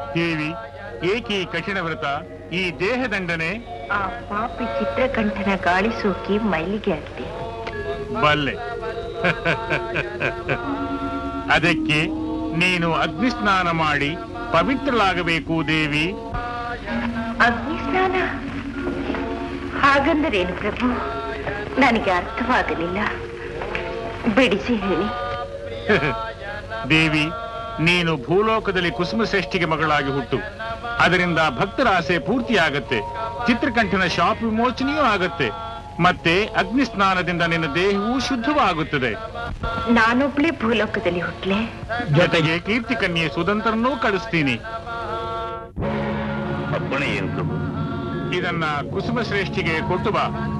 ದೇವಿ ಏಕಿ ಕಠಿಣ ವ್ರತ ಈ ದೇಹದಂಡನೆ ಆ ಪಾಪಿ ಚಿತ್ರಕಂಠನ ಗಾಳಿ ಸೋಕಿ ಮೈಲಿಗೆ ಆಗಿದೆ ಬಲ್ಲೆ ಅದಕ್ಕೆ ನೀನು ಅಗ್ನಿಸ್ನಾನ ಮಾಡಿ ಪವಿತ್ರಳಾಗಬೇಕು ದೇವಿ ಅಗ್ನಿ ಸ್ನಾನ ಹಾಗಂದರೇನು ಪ್ರಭು ನನಗೆ ಅರ್ಥವಾಗಲಿಲ್ಲ ಬಿಡಿಸಿ ಹೇಳಿ ದೇವಿ ನೀನು ಭೂಲೋಕದಲ್ಲಿ ಕುಸುಮ ಶ್ರೇಷ್ಠಿಗೆ ಮಗಳಾಗಿ ಹುಟ್ಟು ಅದರಿಂದ ಭಕ್ತರ ಆಸೆ ಪೂರ್ತಿಯಾಗತ್ತೆ ಚಿತ್ರಕಂಠನ ಶಾಪ ವಿಮೋಚನೆಯೂ ಆಗತ್ತೆ ಮತ್ತೆ ಅಗ್ನಿ ಸ್ನಾನದಿಂದ ನಿನ್ನ ದೇಹವು ಶುದ್ಧವಾಗುತ್ತದೆ ನಾನೊಬ್ಳೆ ಭೂಲೋಕದಲ್ಲಿ ಹುಟ್ಲೆ ಜೊತೆಗೆ ಕೀರ್ತಿ ಕನ್ಯೆ ಸುದಂತರನ್ನೂ ಕಳಿಸ್ತೀನಿ ಅಪ್ಪಣೆ ಏನು ಪ್ರಭು ಇದನ್ನ ಕುಸುಮ ಶ್ರೇಷ್ಠಿಗೆ ಕೊಟ್ಟು ಬಾ